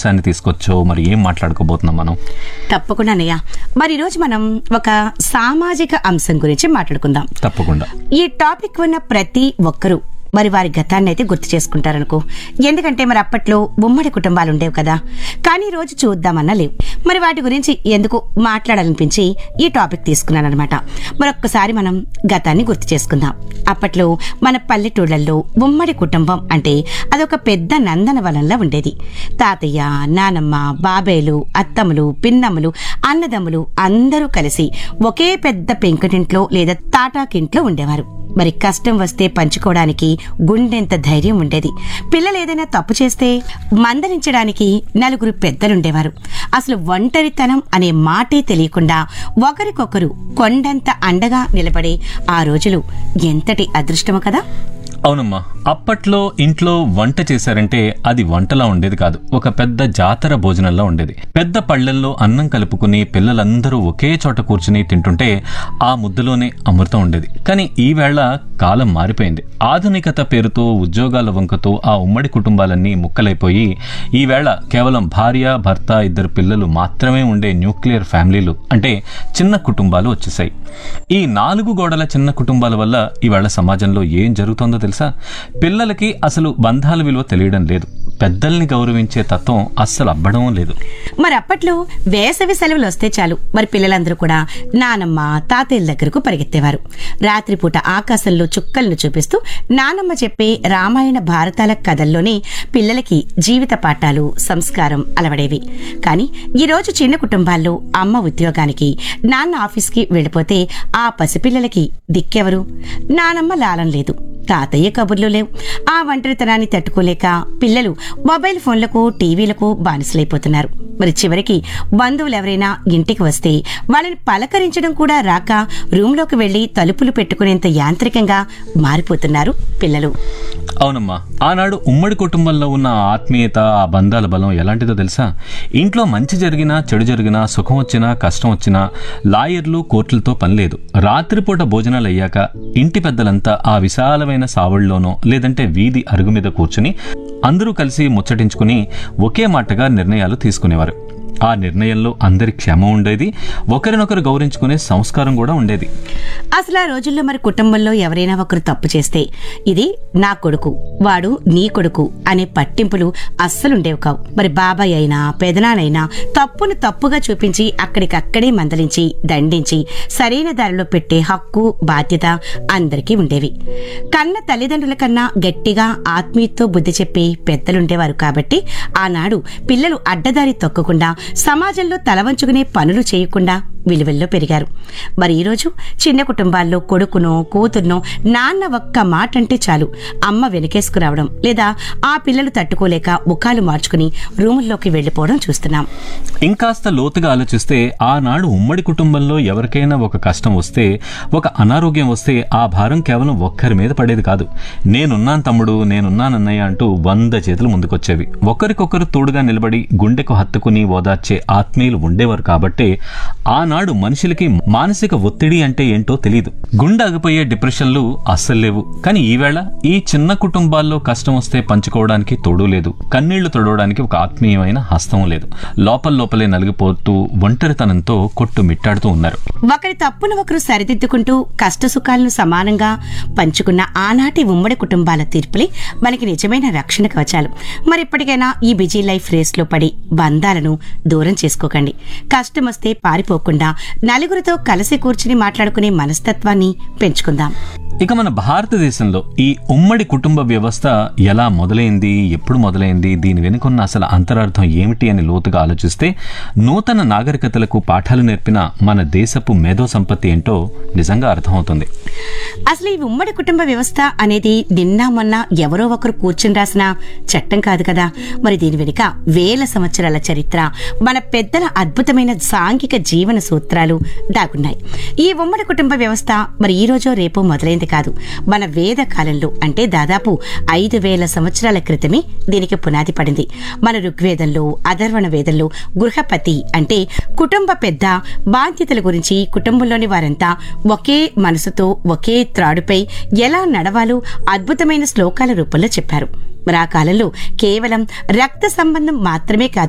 అంశాన్ని తీసుకొచ్చో మరి ఏం మాట్లాడుకోబోతున్నాం మనం తప్పకుండా అన్నయ్య మరి ఈరోజు మనం ఒక సామాజిక అంశం గురించి మాట్లాడుకుందాం తప్పకుండా ఈ టాపిక్ ఉన్న ప్రతి ఒక్కరూ మరి వారి గతాన్ని అయితే గుర్తు చేసుకుంటారనుకో ఎందుకంటే మరి అప్పట్లో ఉమ్మడి కుటుంబాలు ఉండేవి కదా కానీ ఈ రోజు చూద్దామన్నా లేవు మరి వాటి గురించి ఎందుకు మాట్లాడాలనిపించి ఈ టాపిక్ తీసుకున్నాను అనమాట మరొక్కసారి మనం గతాన్ని గుర్తు చేసుకుందాం అప్పట్లో మన పల్లెటూళ్ళల్లో ఉమ్మడి కుటుంబం అంటే అదొక పెద్ద నందనవనంలా ఉండేది తాతయ్య నానమ్మ బాబేలు అత్తమ్మలు పిన్నమ్మలు అన్నదమ్ములు అందరూ కలిసి ఒకే పెద్ద పెంకుటింట్లో లేదా తాటాకింట్లో ఉండేవారు మరి కష్టం వస్తే పంచుకోవడానికి గుండెంత ధైర్యం ఉండేది పిల్లలు ఏదైనా తప్పు చేస్తే మందలించడానికి నలుగురు పెద్దలుండేవారు అసలు ఒంటరితనం అనే మాటే తెలియకుండా ఒకరికొకరు కొండంత అండగా నిలబడే ఆ రోజులు ఎంతటి అదృష్టమో కదా అవునమ్మా అప్పట్లో ఇంట్లో వంట చేశారంటే అది వంటలా ఉండేది కాదు ఒక పెద్ద జాతర భోజనంలా ఉండేది పెద్ద పళ్ళెల్లో అన్నం కలుపుకుని పిల్లలందరూ ఒకే చోట కూర్చుని తింటుంటే ఆ ముద్దలోనే అమృతం ఉండేది కానీ ఈ వేళ కాలం మారిపోయింది ఆధునికత పేరుతో ఉద్యోగాల వంకతో ఆ ఉమ్మడి కుటుంబాలన్నీ ముక్కలైపోయి ఈ వేళ కేవలం భార్య భర్త ఇద్దరు పిల్లలు మాత్రమే ఉండే న్యూక్లియర్ ఫ్యామిలీలు అంటే చిన్న కుటుంబాలు వచ్చేసాయి ఈ నాలుగు గోడల చిన్న కుటుంబాల వల్ల ఈవేళ సమాజంలో ఏం జరుగుతుందో తెలుసా పిల్లలకి అసలు బంధాల విలువ తెలియడం లేదు పెద్దల్ని గౌరవించే తత్వం అస్సలు అబ్బడం లేదు మరి అప్పట్లో వేసవి సెలవులు వస్తే చాలు మరి పిల్లలందరూ కూడా నానమ్మ తాతయ్యల దగ్గరకు పరిగెత్తేవారు రాత్రిపూట ఆకాశంలో చుక్కలను చూపిస్తూ నానమ్మ చెప్పే రామాయణ భారతాల కథల్లోనే పిల్లలకి జీవిత పాఠాలు సంస్కారం అలవడేవి కానీ ఈ రోజు చిన్న కుటుంబాల్లో అమ్మ ఉద్యోగానికి నాన్న ఆఫీస్కి వెళ్ళిపోతే ఆ పసిపిల్లలకి దిక్కెవరు నానమ్మ లాలం లేదు తాతయ్య కబుర్లు లేవు ఆ ఒంటరితనాన్ని తట్టుకోలేక పిల్లలు మొబైల్ ఫోన్లకు టీవీలకు బానిసలైపోతున్నారు మరి చివరికి బంధువులు ఎవరైనా ఇంటికి వస్తే వాళ్ళని పలకరించడం కూడా రాక రూమ్లోకి వెళ్లి తలుపులు పెట్టుకునేంత యాంత్రికంగా మారిపోతున్నారు పిల్లలు అవునమ్మా ఆనాడు ఉమ్మడి కుటుంబంలో ఉన్న ఆ ఆత్మీయత ఆ బంధాల బలం ఎలాంటిదో తెలుసా ఇంట్లో మంచి జరిగినా చెడు జరిగినా సుఖం వచ్చినా కష్టం వచ్చినా లాయర్లు కోర్టులతో పని లేదు రాత్రిపూట భోజనాలు అయ్యాక ఇంటి పెద్దలంతా ఆ విశాలమైన సావళ్ళలోనో లేదంటే వీధి అరుగు మీద కూర్చుని అందరూ కలిసి ముచ్చటించుకుని ఒకే మాటగా నిర్ణయాలు తీసుకునేవారు ఆ నిర్ణయంలో అందరి క్షేమం ఉండేది ఒకరినొకరు గౌరవించుకునే సంస్కారం కూడా ఉండేది అసలు ఆ రోజుల్లో మరి కుటుంబంలో ఎవరైనా ఒకరు తప్పు చేస్తే ఇది నా కొడుకు వాడు నీ కొడుకు అనే పట్టింపులు అస్సలుండేవి కావు మరి బాబాయ్ అయినా పెదనానైనా తప్పును తప్పుగా చూపించి అక్కడికక్కడే మందలించి దండించి సరైన దారిలో పెట్టే హక్కు బాధ్యత అందరికీ ఉండేవి కన్న తల్లిదండ్రుల కన్నా గట్టిగా ఆత్మీయతో బుద్ధి చెప్పే పెద్దలుండేవారు కాబట్టి ఆనాడు పిల్లలు అడ్డదారి తొక్కకుండా సమాజంలో తలవంచుకునే పనులు చేయకుండా విలువల్లో పెరిగారు మరి ఈరోజు చిన్న కుటుంబాల్లో కొడుకునో కూతుర్నో నాన్న ఒక్క మాట అంటే చాలు అమ్మ వెనకేసుకురావడం లేదా ఆ పిల్లలు తట్టుకోలేక ముఖాలు మార్చుకుని రూముల్లోకి వెళ్లిపోవడం చూస్తున్నాం ఇంకాస్త లోతుగా ఆలోచిస్తే ఆనాడు ఉమ్మడి కుటుంబంలో ఎవరికైనా ఒక కష్టం వస్తే ఒక అనారోగ్యం వస్తే ఆ భారం కేవలం ఒక్కరి మీద పడేది కాదు నేనున్నాను తమ్ముడు నేనున్నానన్నయ్య అంటూ వంద చేతులు ముందుకొచ్చేవి ఒకరికొకరు తోడుగా నిలబడి గుండెకు హత్తుకుని ఓదార్చే ఆత్మీయులు ఉండేవారు కాబట్టే ఆనాడు మనుషులకి మానసిక ఒత్తిడి అంటే ఏంటో తెలియదు గుండె ఆగిపోయే డిప్రెషన్లు అస్సలు లేవు కానీ ఈవేళ ఈ చిన్న కుటుంబాల్లో కష్టం వస్తే పంచుకోవడానికి తోడు లేదు కన్నీళ్లు తొడవడానికి ఒక ఆత్మీయమైన హస్తం లేదు లోపల లోపలే నలిగిపోతూ ఒంటరితనంతో కొట్టు మిట్టాడుతూ ఉన్నారు ఒకరి తప్పును ఒకరు సరిదిద్దుకుంటూ కష్ట సుఖాలను సమానంగా పంచుకున్న ఆనాటి ఉమ్మడి కుటుంబాల తీర్పులే మనకి నిజమైన రక్షణ కవచాలు మరి ఇప్పటికైనా ఈ బిజీ లైఫ్ రేస్ లో పడి బంధాలను దూరం చేసుకోకండి కష్టం వస్తే పారిపోకుండా నలుగురితో కలిసి కూర్చుని మాట్లాడుకునే మనస్తత్వాన్ని పెంచుకుందాం ఇక మన భారతదేశంలో ఈ ఉమ్మడి కుటుంబ వ్యవస్థ ఎలా మొదలైంది ఎప్పుడు మొదలైంది దీని వెనుకున్న అసలు అంతరార్థం ఏమిటి అని లోతుగా ఆలోచిస్తే నూతన నాగరికతలకు పాఠాలు నేర్పిన మన దేశపు మేధో సంపత్తి ఏంటో నిజంగా అర్థమవుతుంది అసలు ఈ ఉమ్మడి కుటుంబ వ్యవస్థ అనేది నిన్న మొన్న ఎవరో ఒకరు కూర్చుని రాసిన చట్టం కాదు కదా మరి దీని వెనుక వేల సంవత్సరాల చరిత్ర మన పెద్దల అద్భుతమైన సాంఘిక జీవన సూత్రాలు దాగున్నాయి ఈ ఉమ్మడి కుటుంబ వ్యవస్థ మరి ఈ రోజో రేపో మొదలైంది కాదు మన వేద కాలంలో అంటే దాదాపు ఐదు వేల సంవత్సరాల క్రితమే దీనికి పునాది పడింది మన ఋగ్వేదంలో అధర్వణ వేదంలో గృహపతి అంటే కుటుంబ పెద్ద బాధ్యతల గురించి కుటుంబంలోని వారంతా ఒకే మనసుతో ఒకే త్రాడుపై ఎలా నడవాలో అద్భుతమైన శ్లోకాల రూపంలో చెప్పారు మరి ఆ కాలంలో కేవలం రక్త సంబంధం మాత్రమే కాదు